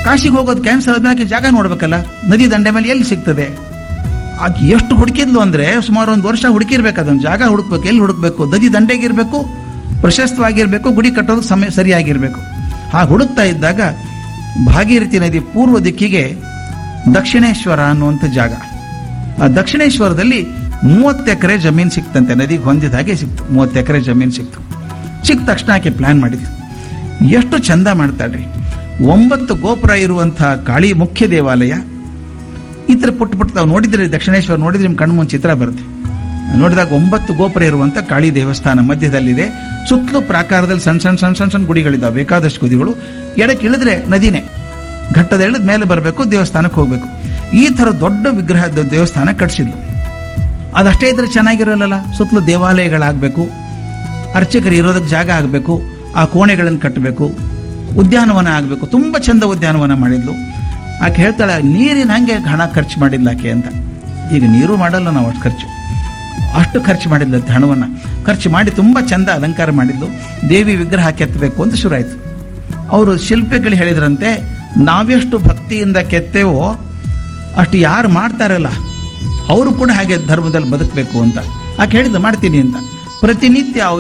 ಕಾಶಿಗೆ ಹೋಗೋದು ಕ್ಯಾನ್ಸಲ್ ಆದ್ಮೇಲೆ ಆಕೆ ಜಾಗ ನೋಡ್ಬೇಕಲ್ಲ ನದಿ ದಂಡೆ ಮೇಲೆ ಎಲ್ಲಿ ಸಿಗ್ತದೆ ಆಕೆ ಎಷ್ಟು ಹುಡುಕಿದ್ಲು ಅಂದ್ರೆ ಸುಮಾರು ಒಂದು ವರ್ಷ ಹುಡುಕಿರ್ಬೇಕು ಅದನ್ನು ಜಾಗ ಹುಡುಕ್ಬೇಕು ಎಲ್ಲಿ ಹುಡುಕ್ಬೇಕು ನದಿ ದಂಡೆಗಿರ್ಬೇಕು ಪ್ರಶಸ್ತವಾಗಿರ್ಬೇಕು ಗುಡಿ ಕಟ್ಟೋದು ಸಮಯ ಸರಿಯಾಗಿರ್ಬೇಕು ಹಾಗೆ ಹುಡುಕ್ತಾ ಇದ್ದಾಗ ಭಾಗೀರಥಿ ನದಿ ಪೂರ್ವ ದಿಕ್ಕಿಗೆ ದಕ್ಷಿಣೇಶ್ವರ ಅನ್ನುವಂಥ ಜಾಗ ಆ ದಕ್ಷಿಣೇಶ್ವರದಲ್ಲಿ ಮೂವತ್ತು ಎಕರೆ ಜಮೀನು ಸಿಕ್ತಂತೆ ನದಿಗೆ ಹೊಂದಿದ ಹಾಗೆ ಸಿಕ್ತು ಮೂವತ್ತು ಎಕರೆ ಜಮೀನು ಸಿಕ್ತು ಸಿಕ್ಕ ತಕ್ಷಣ ಆಕೆ ಪ್ಲಾನ್ ಮಾಡಿದ್ಲು ಎಷ್ಟು ಚಂದ ಮಾಡ್ತಾಳ್ರಿ ಒಂಬತ್ತು ಗೋಪುರ ಇರುವಂಥ ಕಾಳಿ ಮುಖ್ಯ ದೇವಾಲಯ ಈ ಥರ ಪುಟ್ಟ ಪುಟ್ಟ ತಾವು ನೋಡಿದ್ರೆ ದಕ್ಷಿಣೇಶ್ವರ ನೋಡಿದ್ರೆ ನಿಮ್ಮ ಕಣ್ಣು ಮುಂದೆ ಚಿತ್ರ ಬರುತ್ತೆ ನೋಡಿದಾಗ ಒಂಬತ್ತು ಗೋಪುರ ಇರುವಂಥ ಕಾಳಿ ದೇವಸ್ಥಾನ ಮಧ್ಯದಲ್ಲಿದೆ ಸುತ್ತಲೂ ಪ್ರಾಕಾರದಲ್ಲಿ ಸಣ್ಣ ಸಣ್ಣ ಸಣ್ಣ ಸಣ್ಣ ಸಣ್ಣ ಗುಡಿಗಳಿದ್ದಾವೆ ಬೇಕಾದಷ್ಟು ಗುಡಿಗಳು ಎಡಕ್ಕೆ ಇಳಿದ್ರೆ ನದಿನೇ ಘಟ್ಟದ ಇಳಿದ ಮೇಲೆ ಬರಬೇಕು ದೇವಸ್ಥಾನಕ್ಕೆ ಹೋಗಬೇಕು ಈ ಥರ ದೊಡ್ಡ ವಿಗ್ರಹ ದ- ದೇವಸ್ಥಾನ ಕಟ್ಸಿದ್ಲು ಅದಷ್ಟೇ ಇದ್ರೆ ಚೆನ್ನಾಗಿರಲ್ಲ ಸುತ್ತಲೂ ದೇವಾಲಯಗಳಾಗಬೇಕು ಅರ್ಚಕರು ಇರೋದಕ್ಕೆ ಜಾಗ ಆಗಬೇಕು ಆ ಕೋಣೆಗಳನ್ನು ಕಟ್ಟಬೇಕು ಉದ್ಯಾನವನ ಆಗಬೇಕು ತುಂಬ ಚಂದ ಉದ್ಯಾನವನ ಮಾಡಿದ್ಲು ಆಕೆ ಹೇಳ್ತಾಳೆ ನೀರಿನ ಹಂಗೆ ಹಣ ಖರ್ಚು ಮಾಡಿಲ್ಲ ಆಕೆ ಅಂತ ಈಗ ನೀರು ಮಾಡಲ್ಲ ನಾವು ಅಷ್ಟು ಖರ್ಚು ಅಷ್ಟು ಖರ್ಚು ಮಾಡಿದ್ಲಂತೆ ಹಣವನ್ನು ಖರ್ಚು ಮಾಡಿ ತುಂಬ ಚಂದ ಅಲಂಕಾರ ಮಾಡಿದ್ಲು ದೇವಿ ವಿಗ್ರಹ ಕೆತ್ತಬೇಕು ಅಂತ ಶುರು ಆಯಿತು ಅವರು ಶಿಲ್ಪಿಗಳು ಹೇಳಿದ್ರಂತೆ ನಾವೆಷ್ಟು ಭಕ್ತಿಯಿಂದ ಕೆತ್ತೇವೋ ಅಷ್ಟು ಯಾರು ಮಾಡ್ತಾರಲ್ಲ ಅವರು ಕೂಡ ಹಾಗೆ ಧರ್ಮದಲ್ಲಿ ಬದುಕಬೇಕು ಅಂತ ಆಕೆ ಹೇಳಿದ್ದು ಮಾಡ್ತೀನಿ ಅಂತ ಪ್ರತಿನಿತ್ಯ